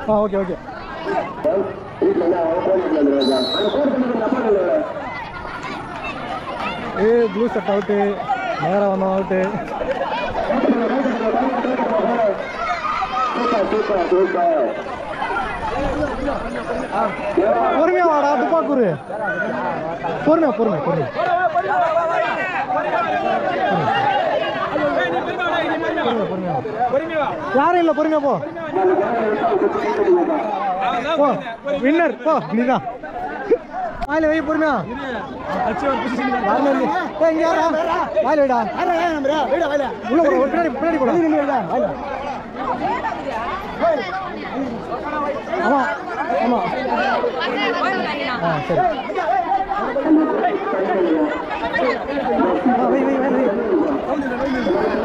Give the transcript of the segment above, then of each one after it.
Ah okay okay a blue shirt out நேராக வந்தோம் out பொறுமையா வாடா துப்பாக்கூரு பொறுமையா பொறுமையா பொறுமையா பொறுமையா, பொறுமையா யாரும் இல்லை பொறுமையா போ போ வின்னர் போ நீதான் வாயில வை பொறுமையா யாருமே இல்லை. ஏய், இங்க யாரா வாயில வைடா உள்ள போடா, ஒரு பின்னாடி பின்னாடி போடா ஆமா ஆமா ஆ சரி ஆ, வை வை வை வை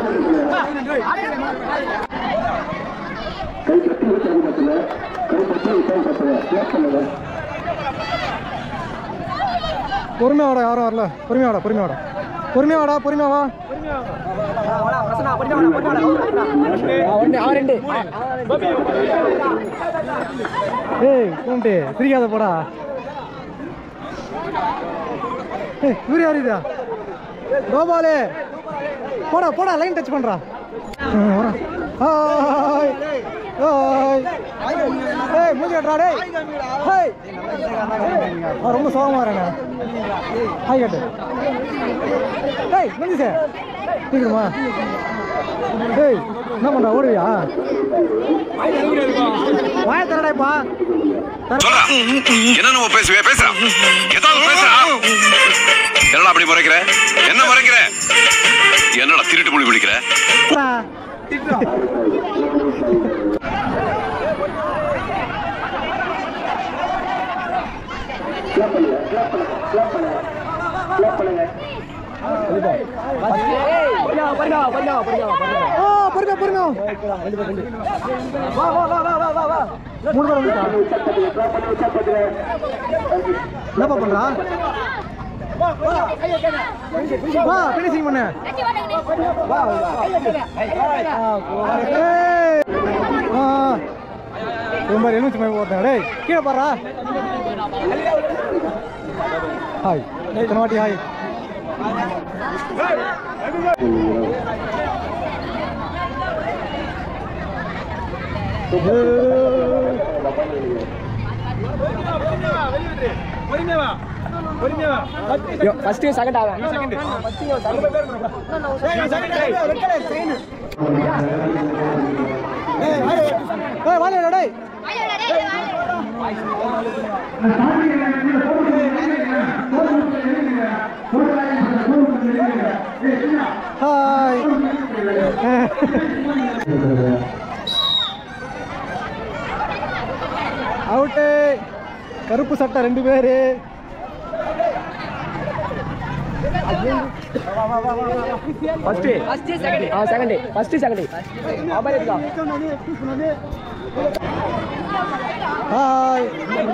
பொறுமையா வாடா யாரும் வரல பொறுமையா வாடா பொறுமையா வாடா பொறுமையா வாடா பொறுமையா வா ஏய் கூண்டு சிரிக்காத போடா ஏய் இவரு யாரு இதா கோபாலு போடா போடா லைன் டச் பண்றா ம், வரேன். ஹாய் ஹாய் ஏய் மூஞ்சி கட்டுறா டேய் ஹாய் ஆ, ரொம்ப சோகமா வரேங்க ஹாய் கட்டு டேய் மூஞ்சி சார் சீக்கிரமா டேய் என்ன பண்றா ஓடுவியா வாய தரடாப்பா சொல்றா என்ன நம்ம பேசுவே பேசுறா ஏதாவது பேசுறா என்னடா அப்படி முறைக்கிற என்ன முறைக்கிற என்னடா திருட்டு மொழி பிடிக்கிற ஆ பொறுங்க பொறுங்க மூணு பேர் வந்துட்டா என்னப்பா பண்றா வா ஃபினிஷிங் பண்ணு ஏய். ஆ ரொம்ப எலுமிச்சு மாதிரி போட்டேன் டேய் கீழே பாடுறா ஹாய் இத்தனை வாட்டி ஹாய் ஃபர்ஸ்ட் செகண்ட் ஆகும் ஏய் வாடா டேய் ஹாய் அவுட்டு கருப்பு சட்டை ரெண்டு பேரு ஃபர்ஸ்ட் ஃபர்ஸ்ட் செகண்ட் ஆ செகண்ட் ஃபர்ஸ்ட் செகண்ட் ஆபர் இருக்கா ஹாய்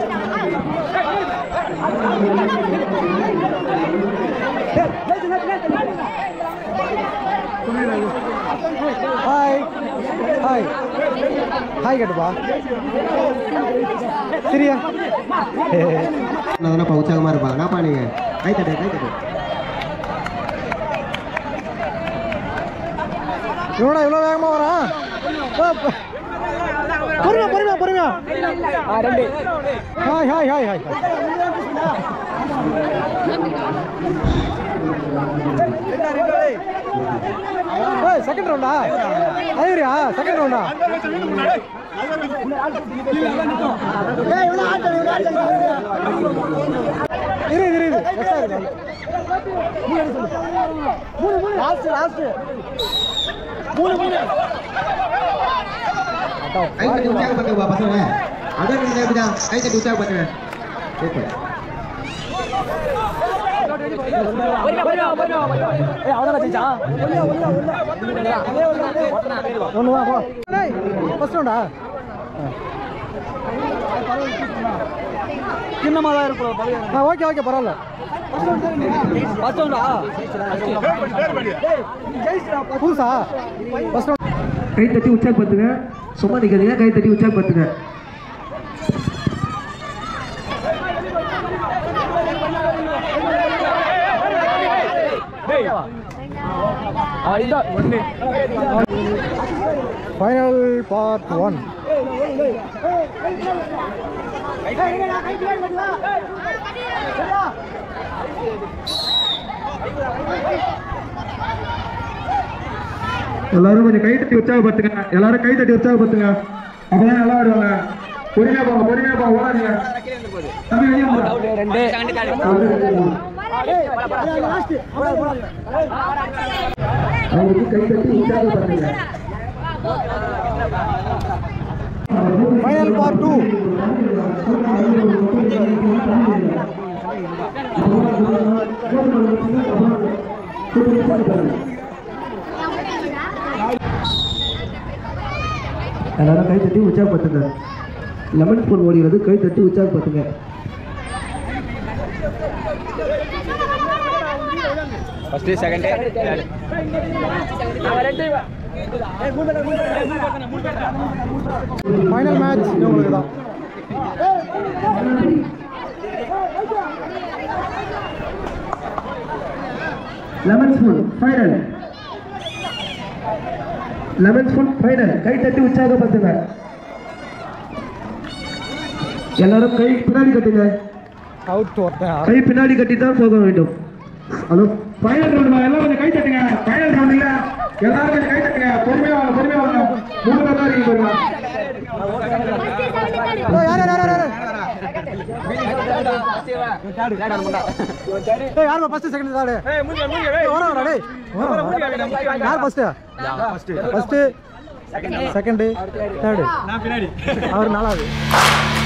ஹாய் ஹாய் ஹாய் கட்டுப்பா சரியா தானப்பா உற்சாகமா இருப்பா என்னப்பா நீங்க கை தட்டு கை தட்டு இவனா இவ்வளோ வேகமாக வரான் ஆ, ப- பொறுமையா பொறுமையா பொறுமையா ஆ ரெண்டு ஹாய் ஹாய் ஹாய் ஹாய் ஏய் செகண்ட் ரவுண்டா ஐயரியா செகண்ட் ரவுண்டா இரு இரு இரு எக்ஸ்ட்ரா இருக்கு லாஸ்ட் லாஸ்ட் மூணு மூணு கை தட்டி உற்சாகப்படுத்துங்கப்பா பசங்க அதான் நீங்க எப்படிதான் கை தட்டி உற்சாகப்படுத்துங்க சூப்பர் ஏய் அவன வச்சிச்சா ஒன்று வா போ ஃபஸ்ட் ரவுண்டா சின்னமா தான் இருக்கும் ஆ ஓகே ஓகே பரவாயில்ல ஃபர்ஸ்ட் ரவுண்டா புதுசா ஃபஸ்ட் ரவுண்ட் கை தட்டி உற்சாகப்படுத்துங்க சும்மா நிற்காதீங்க கை தட்டி உற்சாகப்படுத்துங்க ஃபைனல் பார்ட் ஒன் எல்லாரும் கொஞ்சம் கை தட்டி உற்சாகப்படுத்துங்க எல்லாரும் கை தட்டி உற்சாகப்படுத்துங்க அப்பதான் நல்லா ஆடுவாங்க பொறுமையா போங்க பொறுமையா போங்க ஓடாதீங்க தம்பி வெளியே போங்க. அவங்களுக்கு கை தட்டி உற்சாகப்படுத்துங்க ஃபைனல் பார்ட் டூ எல்லாரும் கை தட்டி உற்சாகப்படுத்துங்க லெமன் ஸ்பூன் ஓடிகிறது கை தட்டி உற்சாகப்படுத்துங்க ஃபர்ஸ்ட் செகண்ட் ஃபைனல் மேட்ச் உங்களுக்கு தான் lemon spoon final lemon spoon final கை தட்டி உற்சாகப்படுத்துங்க எல்லாரும் கை பின்னாடி கட்டுங்க அவுட் ஒருத்தன் கை பின்னாடி கட்டி தான் போக வேண்டும் ஹலோ ஃபைனல் ரவுண்ட் எல்லாம் கொஞ்சம் கை தட்டுங்க ஃபைனல் ரவுண்ட் இல்ல எல்லாரும் கொஞ்சம் கை தட்டுங்க பொறுமையா வாங்க பொறுமையா வாங்க மூணு பேர் தான் இருக்கீங்க பாருங்க ஏய், யார் யார் யார் யார் ஏய் யார் ஃபர்ஸ்ட் செகண்ட் தாடு ஏய் வர வர டேய் வர, வர. யார் ஃபர்ஸ்ட் ஃபர்ஸ்ட் செகண்ட் தேர்ட் நான் பின்னாடி அவர் நாலாவது